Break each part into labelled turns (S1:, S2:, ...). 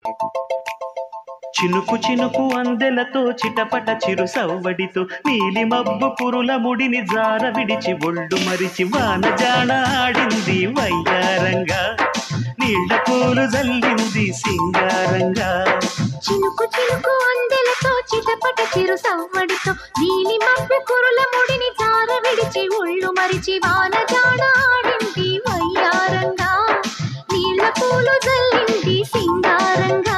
S1: చినుకు చినుకు అందెలతో చిటపట చిరు సవ్వడితో నీలి మబ్బు పురుల ముడిని జార విడిచి ఒళ్ళు మరిచి వాన జాడ ఆడింది వయ్యారంగా నీళ్ల పూలు జల్లింది సింగారంగా
S2: చినుకు చినుకు అందెలతో చిటపట చిరు సవ్వడితో నీలి మబ్బి కురుల ముడిని జార విడిచి ఒళ్ళు మరిచి వాన జాడ ఆడింది వయ్యారంగా నీళ్ళ పూలు జల్లింది సింగారంగా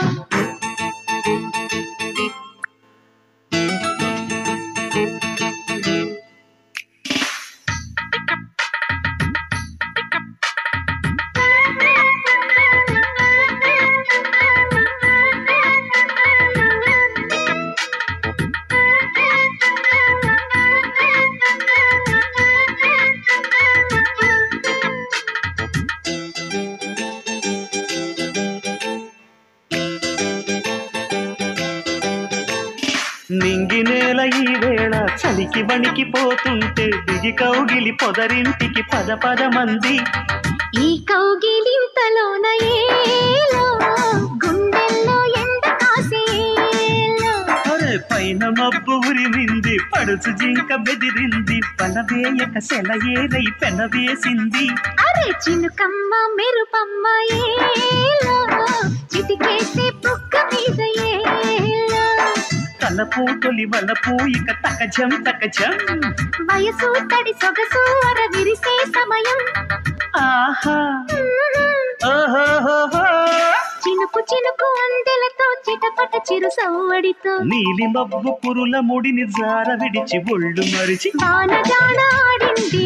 S1: నింగి నేల ఈ వేళ చలికి వణికిపోతుంటే దిగి కౌగిలి పొదరింటికి పద పద మంది
S2: ఈ కౌగిలింతలోన ఏలో గుండెల్లో ఎండ కాసేలో
S1: అరే పైన మబ్బు ఉరిమింది పడుచు జింక బెదిరింది పనవేయక సెలయేరై పెనవేసింది
S2: అరే చినుకమ్మ మెరుపమ్మ ఏలో చిటికేసే బుక్క మీద ఏలో
S1: తలపూ తొలి వలపూ ఇక తకజం తకజం
S2: వయసు తడి సొగసు అర విరిసే సమయం
S1: ఆహా ఓహోహోహో.
S2: చినుకు చినుకు అందెలతో చిటపట చిరు సవ్వడితో
S1: నీలి మబ్బు పురుల ముడిని జార విడిచి ఒళ్ళు మరిచి
S2: వాన జాడ ఆడింది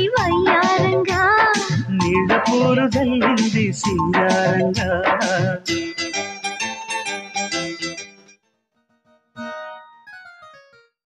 S2: వయ్యారంగా
S1: నీళ్ళ పూలు జల్లింది సింగారంగా